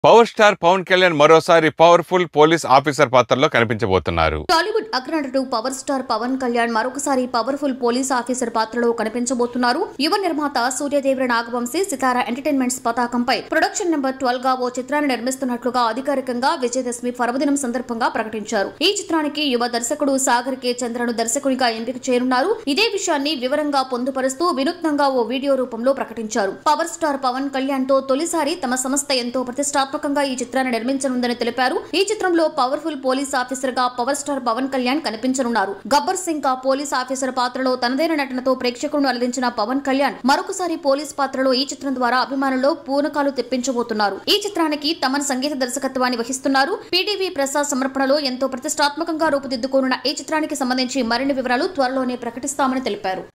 power star Pawan Kalyan మరోసారి powerful police officer పాత్రలో కనిపించబోతున్నారు టాలీవుడ్ అగ్రనటుడు పవర్ స్టార్ పవన్ కళ్యాణ్ మరొకసారి పవర్ఫుల్ పోలీస్ ఆఫీసర్ పాత్రలో కనిపించబోతున్నారు యువ నిర్మాత సూర్యదేవర నాగవంశీ సితారా ఎంటర్టైన్మెంట్స్ పతాకంపై ప్రొడక్షన్ నెంబర్ ట్వెల్వ్ గా ఓ చిత్రాన్ని నిర్మిస్తున్నట్లుగా అధికారికంగా విజయదశమి పర్వదినం సందర్భంగా ప్రకటించారు ఈ చిత్రానికి యువ దర్శకుడు సాగర్ కే చంద్రను దర్శకునిగా ఎంపిక చేయనున్నారు ఇదే విషయాన్ని వివరంగా పొందుపరుస్తూ వినూత్నంగా ఓ వీడియో రూపంలో ప్రకటించారు పవర్ స్టార్ పవన్ కళ్యాణ్ తో తొలిసారి తమ సంస్థ ఎంతో ప్రతిష్టాత్మకంగా ఈ చిత్రాన్ని నిర్మించనుందని తెలిపారు ఈ చిత్రంలో పవర్ఫుల్ పోలీస్ ఆఫీసర్ గా పవర్ స్టార్ పవన్ కళ్యాణ్ కనిపించనున్నారు గబ్బర్ సింగ్ గా పోలీస్ ఆఫీసర్ పాత్రలో తనదైన నటనతో ప్రేక్షకులను అలరించిన పవన్ కళ్యాణ్ మరొకసారి పోలీస్ పాత్రలో ఈ చిత్రం ద్వారా అభిమానుల్లో పూనకాలు తెప్పించబోతున్నారు ఈ చిత్రానికి తమన్ సంగీత దర్శకత్వాన్ని వహిస్తున్నారు పీటీవీ ప్రసాద్ సమర్పణలో ఎంతో ప్రతిష్టాత్మకంగా రూపుదిద్దుకోనున్న ఈ చిత్రానికి సంబంధించి మరిన్ని వివరాలు త్వరలోనే ప్రకటిస్తామని తెలిపారు